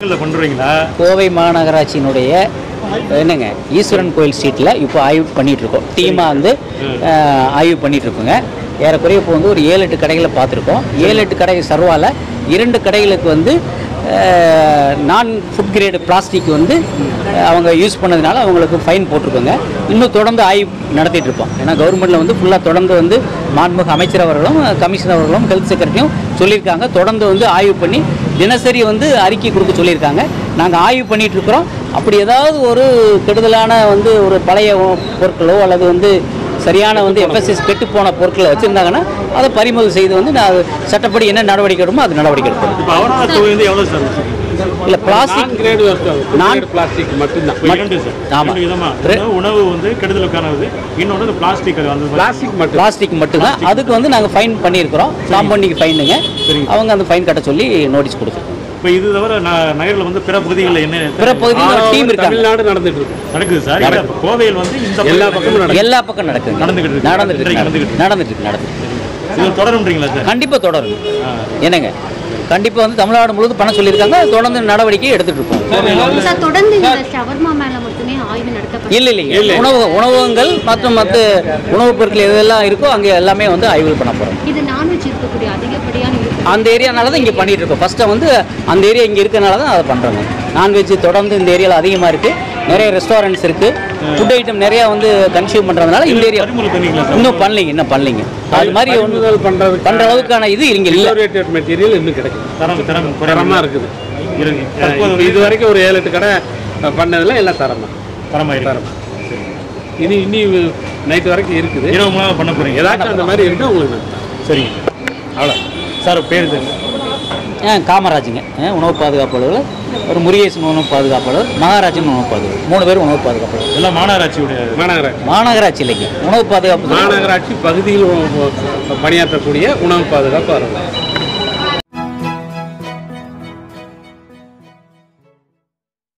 இல்லை பண்ணுறீங்களா கோவை மாநகராட்சியினுடைய என்னங்க ஈஸ்வரன் கோயில் ஸ்ட்ரீட்டில் இப்போ ஆய்வு பண்ணிட்டு இருக்கோம் டீமாக வந்து அஹ், ஆய்வு பண்ணிட்டு இருக்கோங்க ஏறக்குறைய இப்போ வந்து ஒரு ஏழு எட்டு கடைகளை பார்த்துருக்கோம் ஏழு எட்டு கடை சர்வால இரண்டு கடைகளுக்கு வந்து நான் ஃபுட் கிரேடு பிளாஸ்டிக் வந்து அஹ், அவங்க யூஸ் பண்ணதுனால அவங்களுக்கு ஃபைன் போட்டிருக்கோங்க இன்னும் தொடர்ந்து ஆய்வு நடத்திட்டு இருப்போம் ஏன்னா கவர்மெண்ட்டில் வந்து ஃபுல்லாக தொடர்ந்து வந்து மாண்புமிகு அமைச்சர் அவர்களும் கமிஷனர் அவர்களும் ஹெல்த் செக்ரட்டரியும் சொல்லியிருக்காங்க தொடர்ந்து வந்து ஆய்வு பண்ணி தினசரி வந்து அறிக்கை கொடுக்க சொல்லியிருக்காங்க நாங்கள் ஆய்வு பண்ணிட்டு இருக்கிறோம் அப்படி ஏதாவது ஒரு கெடுதலான வந்து ஒரு பழைய உ- பொருட்களோ அல்லது வந்து சரியான வந்து எஃப்எஸ்எஸ் கெட்டு போன பொருட்களை வச்சுருந்தாங்கன்னா அதை பறிமுதல் செய்து வந்து நான் சட்டப்படி என்ன நடவடிக்கை எடுமோ அது நடவடிக்கை எடுப்போம் இப்போ அவரோட தொகை வந்து எவ்வளோ சார் இல்லை பிளாஸ்டிக் கிரேடு வருஷம் நான் பிளாஸ்டிக் மட்டும்தான் இப்போ இரண்டு சார் ஆமா. ரெண்டு விதமா ரெ- ஒண்ணு உணவு வந்து கெடுதலுக்கானது இன்னொன்று பிளாஸ்டிக் அந்த பிளாஸ்டிக் மட்டும் பிளாஸ்டிக் மட்டும்தான் அதுக்கு வந்து நாங்கள் ஃபைன் பண்ணியிருக்கிறோம் காம்பவுண்டிங் ஃபைனுங்க சரிங்க. அவங்க அந்த ஃபைன் கட்ட சொல்லி நோட்டீஸ் கொடுத்துருக்கோம் இப்போ இது தவிர ந- நகரில் வந்து பிற பகுதிகளில் என்ன பிற பகுதியில் ஒரு டீம் இருக்காங்க தமிழ்நாடு நடந்துட்டு இருக்கு நடக்குது சார் இல்ல, இப்ப கோவையில் வந்து இந்த எல்லா பகுதியில் பக்கமும் நடக்குது. எல்லா பக்கம் நடக்குது நடந்துகிட்டு இருக்கு. நடந்துட்டு இருக்கு நடந்துகிட்டு நடந்துட்டு இருக்கு நடந்துட்டு இருக்கு இது தொடரும்ன்றீங்களா சார் கண்டிப்பாக தொடரும் என்னங்க கண்டிப்பாக வந்து தமிழ்நாடு முழுவதும் பண்ண சொல்லியிருக்காங்க தொடர்ந்து நடவடிக்கை எடுத்துட்டு இருக்கோம் சார் தொடர்ந்து இந்த ஷவர்மா மேல மட்டுமே ஆய்வு நடத்தப்படும் இல்லை இல்லைங்க உணவு உணவகங்கள் மற்றும் மற்ற உணவுப் பொருட்கள் எதெல்லாம் இருக்கோ அங்கே எல்லாமே வந்து ஆய்வு பண்ண போகிறோம் இது நான்வெஜ் இருக்கக்கூடிய அதிகப்படியான இருக்கு அந்த ஏரியானால தான் இங்கே பண்ணிட்டு இருக்கோம் ஃபஸ்ட்டு வந்து அந்த ஏரியா இங்கே இருக்கனால தான் அதை பண்ணுறோங்க நான்வெஜ் தொடர்ந்து இந்த ஏரியாவில் அதிகமாக இருக்குது நிறைய ரெஸ்டாரண்ட்ஸ் இருக்குது ஃபுட் ஐட்டம் நிறையா வந்து கன்சியூம் பண்ணுறதுனால இந்த ஏரியா பறிமுதல் பண்ணிக்கலாம் சார் இன்னும் பண்ணலைங்க இன்னும் பண்ணலைங்க அது மாதிரி ஒன்று பறிமுதல் பண்றதுக்கு பண்ணுற அளவுக்கான இது இங்கே இல்லை ரிசர்வேட்டட் மெட்டீரியல் இன்னும் கிடைக்கும் தரம் தரம் தரமா இருக்குது இருக்கு அஹ் தற்போது இது வரைக்கும் ஒரு ஏழு எட்டு கடை அஹ், பண்ணதுல எல்லாம் தரமா தரமாக இருக்கு தரமா இனி இனி நைட் வரைக்கும் இருக்குது இரவு மூலம் பண்ண போறீங்க ஏதாச்சும் அந்த மாதிரி இருக்கு உங்களுக்கு நான் தரேன். சரிங்க அவ்வளோ சார் பேர் சார் ஆ காமராஜுங்க ஆ, உணவு பாதுகாப்பாளர்கள் ஒரு முருகேசன் உணவு பாதுகாப்பாளர் மகாராஜன் உணவு பாதுகாப்பு மூணு பேர் உணவு பாதுகாப்பாளர் எல்லாம் மாநகராட்சியுடைய மாநகராட்சி மாநகராட்சி இல்லைங்க உணவு பாதுகாப்பு மாநகராட்சி பகுதியில் உ- உ- பணியாற்றக்கூடிய உணவு பாதுகாப்பு அலுவலர்